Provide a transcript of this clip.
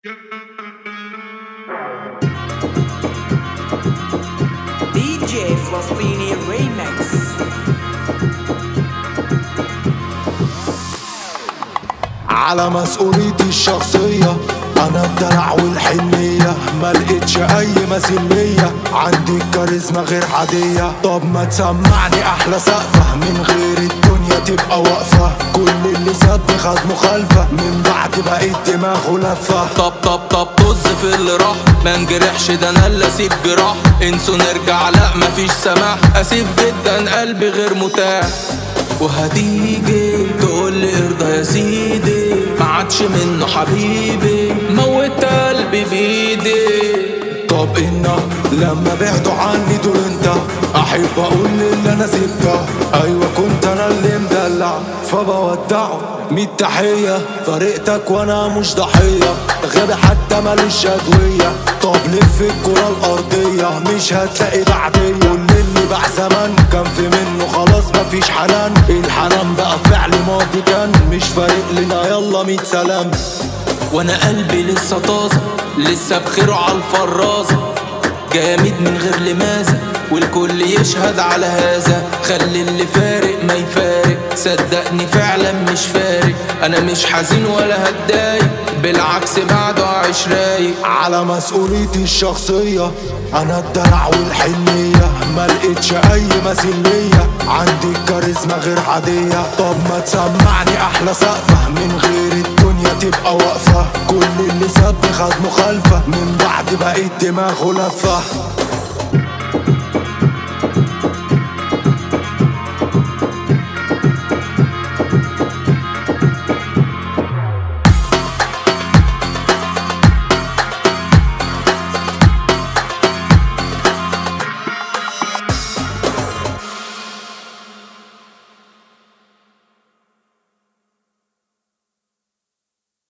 دي جي فلسطيني ريمكس على مسؤوليتي الشخصية أنا الدلع والحنية ما لقيتش أي مثيل ليا عندي الكاريزما غير عادية طب ما تسمعني أحلى سقفة من غير الدنيا تبقى واقفة كل اللي ساب خد مخالفة من بعد بقيت دماغه لفة طب طب طب طز في اللي راح ما نجرحش ده انا اللي اسيب جراح انسوا نرجع لا مفيش سماح اسيف جدا قلبي غير متاح وهتيجي تقول لي ارضى يا سيدي ما عادش منه حبيبي موت قلبي بايدي طب إنا لما بعدوا عني دول انت احب اقول اللي انا سبته ايوه كنت انا اللي مدلع فبودعه ميت تحية فرقتك وانا مش ضحية غبي حتى ماليش ادوية طب لف الكرة الارضية مش هتلاقي بعدية كل اللي باع زمان كان في منه خلاص مفيش حنان الحنان بقى فعل ماضي كان مش فارق لنا يلا ميت سلام وانا قلبي لسه طازه لسه بخيره على الفرازه جامد من غير لمازه والكل يشهد على هذا خلي اللي فارق ما يفارق صدقني فعلا مش فارق انا مش حزين ولا هتضايق بالعكس بعده عايش رايق على مسؤوليتي الشخصية أنا الدلع والحنية ما لقيتش أي مثيل ليا عندي الكاريزما غير عادية طب ما تسمعني أحلى سقفة من غير الدنيا تبقى واقفة كل اللي ساب خد مخالفة من بعد بقيت دماغه لفة